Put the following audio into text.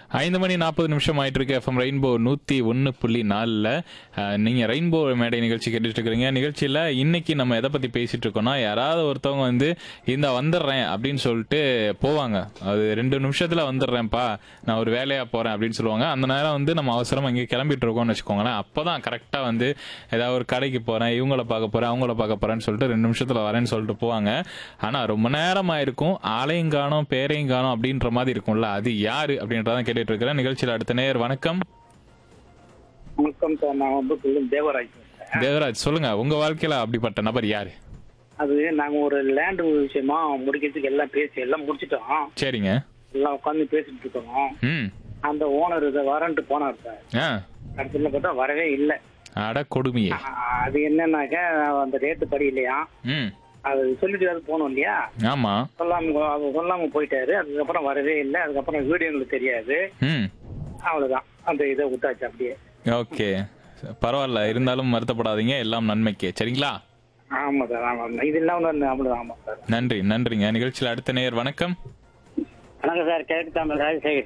ஐந்து மணி நாற்பது நிமிஷம் ஆயிட்டு இருக்கு எஃப்எம் ரெயின்போ நூத்தி ஒன்னு புள்ளி நாலுல அஹ், நீங்க ரெயின்போ மேடை நிகழ்ச்சி கேட்டுட்டு இருக்கிறீங்க நிகழ்ச்சியில இன்னைக்கு நம்ம எதை பத்தி பேசிட்டு இருக்கோம்னா யாராவது ஒருத்தவங்க வந்து இந்த வந்துடுறேன் அப்படின்னு சொல்லிட்டு போவாங்க அது ரெண்டு நிமிஷத்துல வந்துடுறேன்ப்பா நான் ஒரு வேலையா போறேன் அப்படின்னு சொல்லுவாங்க அந்த நேரம் வந்து நம்ம அவசரமா இங்கே கிளம்பிட்டு இருக்கோம்னு வச்சுக்கோங்களேன் அப்பதான் கரெக்டா வந்து ஏதாவது ஒரு கடைக்கு போறேன் இவங்கள பார்க்க போறேன் அவங்கள பார்க்க போறேன்னு சொல்லிட்டு ரெண்டு நிமிஷத்துல வரேன்னு சொல்லிட்டு போவாங்க ஆனா ரொம்ப நேரம் ஆயிருக்கும் ஆளையும் காணோம் பேரையும் காணோம் அப்படின்ற மாதிரி இருக்கும்ல அது யாரு அப்படின்றதான் கேட்டுட்டு இருக்கிறேன் நிகழ்ச்சியில் அடுத்த நேர் வணக்கம் வணக்கம் சார் நான் வந்து புள்ளம் தேவராஜ் பேசுறேன். தேவராஜ் சொல்லுங்க உங்க வாழ்க்கையில அப்படிப்பட்ட நபர் யாரு அது நாங்க ஒரு லேண்ட் விஷயமா முடிக்கிறதுக்கு எல்லாம் பேசி எல்லாம் முடிச்சிட்டோம் சரிங்க எல்லாம் உட்காந்து பேசிட்டு இருக்கோம் ம் அந்த ஓனர் இதை வரன்ட்டு போனார் சார் ஆ கடைசியில் பார்த்தா வரவே இல்லை அட கொடுமையே அது என்னன்னாக்க அந்த ரேட்டு படி இல்லையா ம் அது சொல்லிட்டு அது போனோம் இல்லையா ஆமா சொல்லாம அது சொல்லாம போயிட்டாரு அதுக்கப்புறம் வரவே இல்லை அதுக்கப்புறம் வீடியோ எங்களுக்கு தெரியாது ம் அவ்வளவுதான் அந்த இதை விட்டாச்சு அப்படியே ஓகே பரவாயில்ல இருந்தாலும் வருத்தப்படாதீங்க எல்லாம் நன்மைக்கு சரிங்களா ஆமா சார் ஆமா இது இல்லாம அவ்வளவுதான் ஆமா சார் நன்றி நன்றிங்க நிகழ்ச்சியில் அடுத்த நேர் வணக்கம் வணக்கம் சார் கிழக்கு தமிழ் ராஜசேகர்